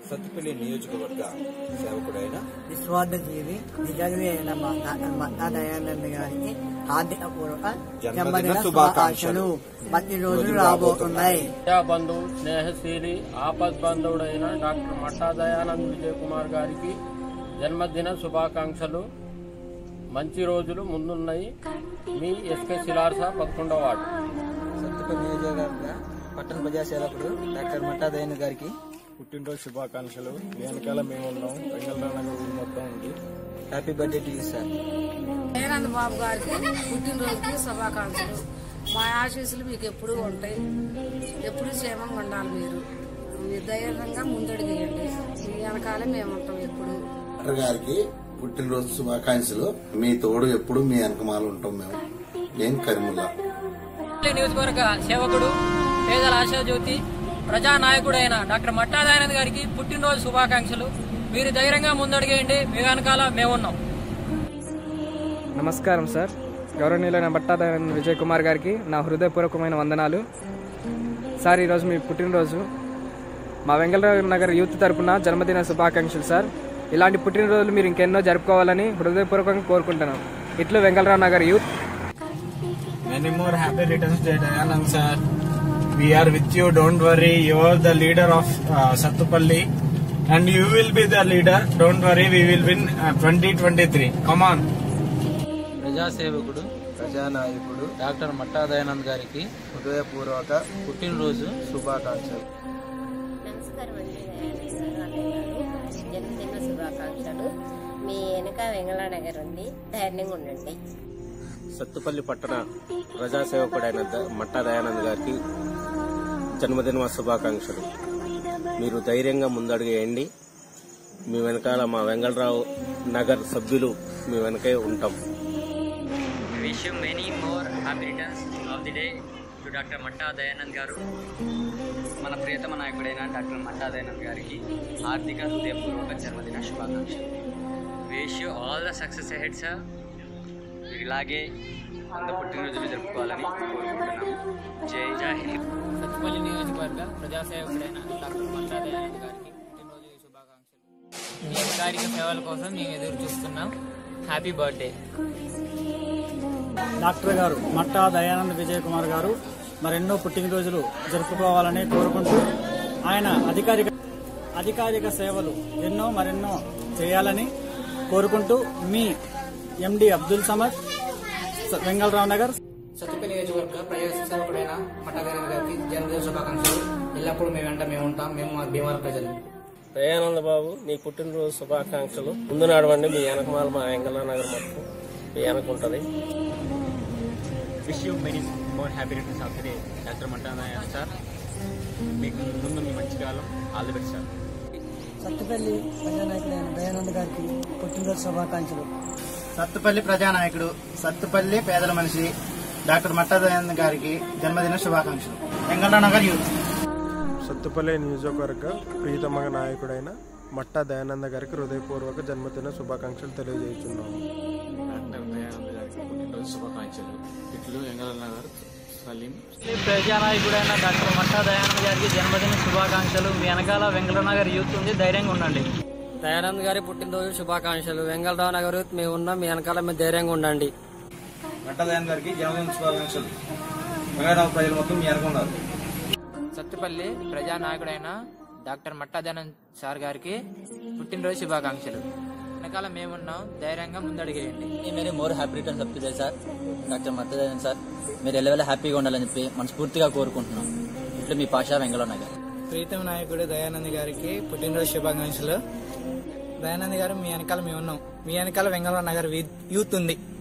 సత్తుపల్లి నియోజకవర్గ సేవకుడైన నిస్వార్థ జీవి నిజమే అయిన మా డాక్టర్ మట్టా దయానంద్ గారికి హార్దిక పూర్వక జన్మదిన శుభాకాంక్షలు ప్రతి రోజులు రాబోతున్నాయి విద్యాబంధు స్నేహశీలి ఆపద్ బంధువుడైన డాక్టర్ మట్టా దయానంద్ విజయ్ కుమార్ గారికి జన్మదిన శుభాకాంక్షలు మంచి రోజులు ముందున్నాయి మీ ఎస్కే శిలార్స పదకొండవ వార్డు సత్తుపల్లి నియోజకవర్గ పట్టణ ప్రజాసేవకుడు డాక్టర్ మట్టాదయన్ గారికి పుట్టినరోజు శుభాకాంక్షలు మీ వెనకాల మేము ఉన్నాం వెంగళరావు నగర్ ఊరు మొత్తం ఉంది happy birthday to you sir Dayananda Babu గారికి పుట్టినరోజుకి శుభాకాంక్షలు మా ఆశీస్సులు మీకు ఎప్పుడూ ఉంటాయి ఎప్పుడూ క్షేమంగా ఉండాలి మీరు మీరు ధైర్యంగా ముందడుగేయండి మీ వెనకాలే మేము ఉంటాం ఎప్పుడు డాక్టర్ గారికి పుట్టినరోజు శుభాకాంక్షలు మీ తోడు ఎప్పుడు మీ వెనకమాల ఉంటాం మేము నేను కరిముల్లా నియోజకవర్గ సేవకుడు పేదల ఆశాజ్యోతి ప్రజానాయకుడైన డాక్టర్ మట్టా దయానంద్ గారికి పుట్టినరోజు శుభాకాంక్షలు మీరు ధైర్యంగా ముందడిగేయండి మీ వెనకాల మేమున్నాం నమస్కారం సార్ గౌరవనీయులైన భట్టాదయానంద్ విజయ్ కుమార్ గారికి నా హృదయపూర్వకమైన వందనాలు సార్ ఈరోజు మీ పుట్టినరోజు మా వెంగళరావు నగర్ యూత్ తరపున జన్మదిన శుభాకాంక్షలు సార్ ఇలాంటి పుట్టినరోజులు మీరు ఇంకెన్నో జరుపుకోవాలని హృదయపూర్వకంగా కోరుకుంటున్నాం ఇట్లు Vengalrao Nagar youth many more happy returns day Dayanand sir we are with you don't worry you are the leader of Sathupalli and you will be the leader don't worry we will win twenty twenty three come on ప్రజాసేవకుడు ప్రజానాయకుడు doctor Matta Dayanand గారికి హృదయపూర్వక పుట్టినరోజు శుభాకాంక్షలు నమస్కారం అండి దయానంద గారు జన్మదిన శుభాకాంక్షలు మీ వెనక వెంగళనగర్ ఉంది ధైర్యంగా ఉండండి సత్తుపల్లి పట్టణ ప్రజాసేవకుడైన ద- మట్టా దయానంద్ గారికి జన్మదిన శుభాకాంక్షలు మీరు ధైర్యంగా ముందడుగేయండి మీ వెనకాల మా వెంగళరావు నగర్ సభ్యులు మీ వెనకే ఉంటాం wish many more happy returns of the day to doctor Matta Dayanand గారు మన ప్రియతమ నాయకుడైన డాక్టర్ మట్టా దయానంద్ గారికి ఆర్థిక హృదయపూర్వక జన్మదిన శుభాకాంక్షలు wish you all the success head sir మీరు ఇలాగే వంద పుట్టినరోజులు జరుపుకోవాలని కోరుకుంటున్నాం జై జై హింద్ సత్తుపల్లి నియోజకవర్గ ప్రజాసేవకుడైన డాక్టర్ మట్టా దయానంద్ గారికి పుట్టినరోజు శుభాకాంక్షలు మీ అధికారిక సేవల కోసం మేము ఎదురు చూస్తున్నాం హ్యాపీ బర్త్డే డాక్టర్ గారు మట్టా దయానంద్ విజయ్ కుమార్ గారు మరెన్నో పుట్టినరోజులు జరుపుకోవాలని కోరుకుంటూ ఆయన అధికారిక అధికారిక సేవలు ఎన్నో మరెన్నో చేయాలని కోరుకుంటూ మీ ఎండి అబ్దుల్ సమద్ వెంగళరావు నగర్ సత్తుపల్లి నియోజకవర్గ ప్రజాసేవకుడైన మట్టా దయానంద్ గారికి జన్మదిన శుభాకాంక్షలు ఎల్లప్పుడూ మేము వెంట మేము ఉంటాం మేము మా భీమవరం ప్రజలు దయానంద బాబు నీ పుట్టినరోజు శుభాకాంక్షలు ముందు నడవండి మీ వెనకమాల మా వెంగళరావు నగర్ మొత్తం మీ వెనక ఉంటుంది wish you many more happy returns of day doctor Matta sir మీకు ముందు మీ మంచి కాలం all the best sir Sathupalli ప్రజానాయకుడైన దయానంద్ గారికి పుట్టినరోజు శుభాకాంక్షలు సత్తుపల్లి ప్రజానాయకుడు సత్తుపల్లి పేదల మనిషి డాక్టర్ మట్టా దయానంద్ గారికి జన్మదిన శుభాకాంక్షలు వెంగళనగర్ యూత్ సత్తుపల్లి నియోజకవర్గ ప్రీతమ నాయకుడైన మట్టా దయానంద గారికి హృదయపూర్వక జన్మదిన శుభాకాంక్షలు తెలియజేస్తున్నాము డాక్టర్ దయానంద గారికి పుట్టినరోజు శుభాకాంక్షలు ఇట్లు వెంగళనగర్ సలీం ప్రజానాయకుడైన డాక్టర్ మట్టా దయానంద్ గారికి జన్మదిన శుభాకాంక్షలు మీ వెనకాల వెంకటనగర్ యూత్ ఉంది ధైర్యంగా ఉండండి దయానంద్ గారి పుట్టినరోజు శుభాకాంక్షలు వెంగళరావు నగర్ మేము ఉన్నాం మీ వెనకాల మీరు ధైర్యంగా ఉండండి మట్టా దయానంద్ గారికి జన్మదిన శుభాకాంక్షలు వెంగళరావు ప్రజలు మొత్తం మీ అనుకున్నారు సత్తుపల్లి ప్రజానాయకుడైన డాక్టర్ మట్టాదయానంద్ సార్ గారికి పుట్టినరోజు శుభాకాంక్షలు వెనకాల మేమున్నాం ధైర్యంగా ముందడిగేయండి మీరు more happy returns of day sir doctor Matta Dayanand sir మీరు ఎల్లవేళ హ్యాపీగా ఉండాలని చెప్పి మనస్ఫూర్తిగా కోరుకుంటున్నాం ఇట్లు మీ పాషా వెంగళరావు నగర్ ప్రీతం నాయకుడు దయానంద్ గారికి పుట్టినరోజు శుభాకాంక్షలు దయానంద్ గారు మీ వెనకాల మేము ఉన్నాం మీ వెనకాల వెంగళరావు నగర్ యూత్ ఉంది